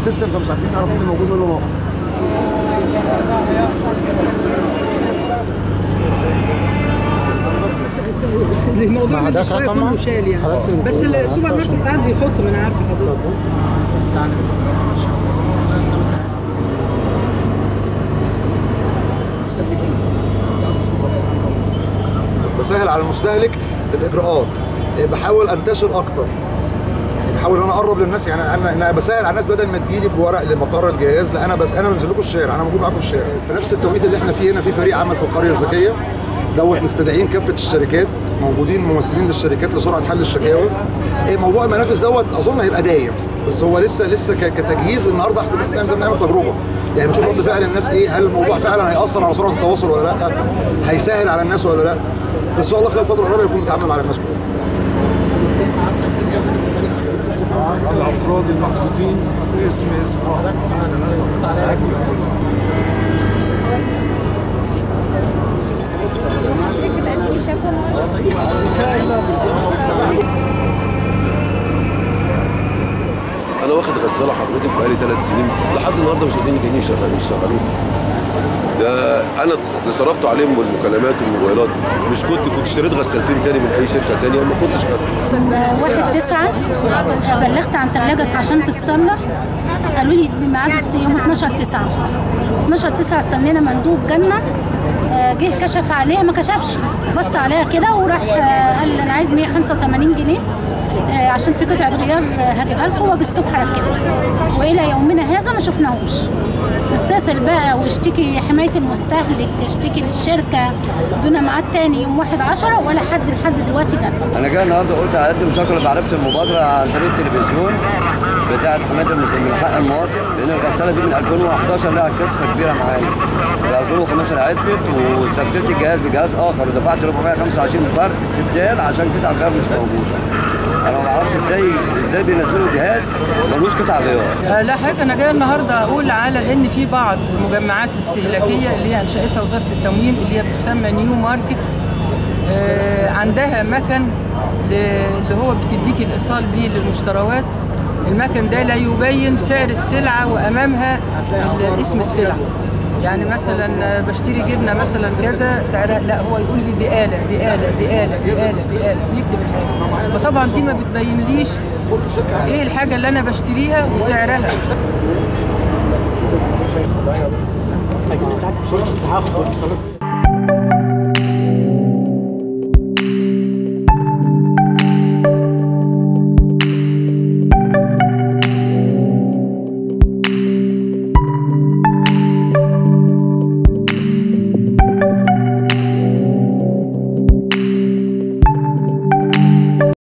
سيستم فمش عارفين نعرف مين موجود ولا ناقص الموضوع ما من عندهاش شويه رقم كله شال يعني خلاص بس السوبر ماركت ساعات بيحط ما انا عارفه حضرتك بسهل على المستهلك الاجراءات إيه، بحاول انتشر اكتر يعني بحاول ان انا اقرب للناس يعني انا انا بسهل على الناس بدل ما تجيلي بورق لمقر الجهاز لا انا بس انا بنزل لكم الشارع انا موجود معاكم في الشارع في نفس التوقيت اللي احنا فيه هنا في فريق عمل في القريه الذكيه دوت مستدعين كافه الشركات موجودين ممثلين للشركات لسرعه حل الشكاوى إيه، موضوع المنافذ دوت اظن هيبقى دايم بس هو لسه لسه ك- كتجهيز النهارده احنا بس بنعمل نعمل تجربه يعني بنشوف رد فعل الناس ايه هل الموضوع فعلا هياثر على سرعه التواصل ولا لا هيسهل على الناس ولا لا بس ان شاء الله خلال الفتره القريبه يكون متعامل مع الناس كلها الافراد المحذوفين باسم اسم واحد انا واخد غساله حضرتك بقالي ثلاث سنين لحد النهارده مش قادرين يجيني شغالين يشغلوه ده انا اللي صرفت عليهم المكالمات والموبايلات مش كنت كنت اشتريت غسالتين تاني من اي شركه تانيه ما كنتش كده واحد تسعة بلغت عن ثلاجة عشان تتصلح قالوا لي بميعاد الس- يوم 12 تسعة 12 تسعة استنينا مندوب جنة آه، جه كشف عليها ما كشفش بص عليها كده وراح آه، قال انا عايز 185 جنيه آه، عشان في قطعة غيار آه، هجيبها لكم واجي الصبح اركبها والى يومنا هذا ما شفناهوش نتصل بقى واشتكي حماية المستهلك اشتكي للشركة دون ميعاد تاني يوم 1 10 ولا حد لحد دلوقتي جه انا جاي النهارده قلت اقدم شكر بعرفه المبادره عن طريق التلفزيون بتاعه حمايه المسلمين من حق المواطن لان الغساله دي من 2011 لها قصه كبيره معايا من 2015 عدت واستبدلت الجهاز بجهاز اخر ودفعت 425 فرق استبدال عشان قطع غيار مش موجوده انا ما اعرفش ازاي ازاي بينزلوا جهاز ملوش قطع غيار آه، لا حاجة أنا جاي النهاردة أقول على إن في بعض المجمعات الاستهلاكية اللي هي أنشأتها وزارة التموين اللي هي بتسمى نيو ماركت آه، عندها مكن ل- اللي هو بتديك الإيصال بيه للمشتروات المكن ده لا يبين سعر السلعة وأمامها ال- اسم السلعة يعني مثلا بشتري جبنه مثلا كذا سعرها لا هو يقول لي بقاله بقاله بقاله بقاله بقاله ويكتب الحاجه فطبعا دي ما بتبينليش ايه الحاجه اللي انا بشتريها وسعرها ساعات شرطه التحقق والاتصالات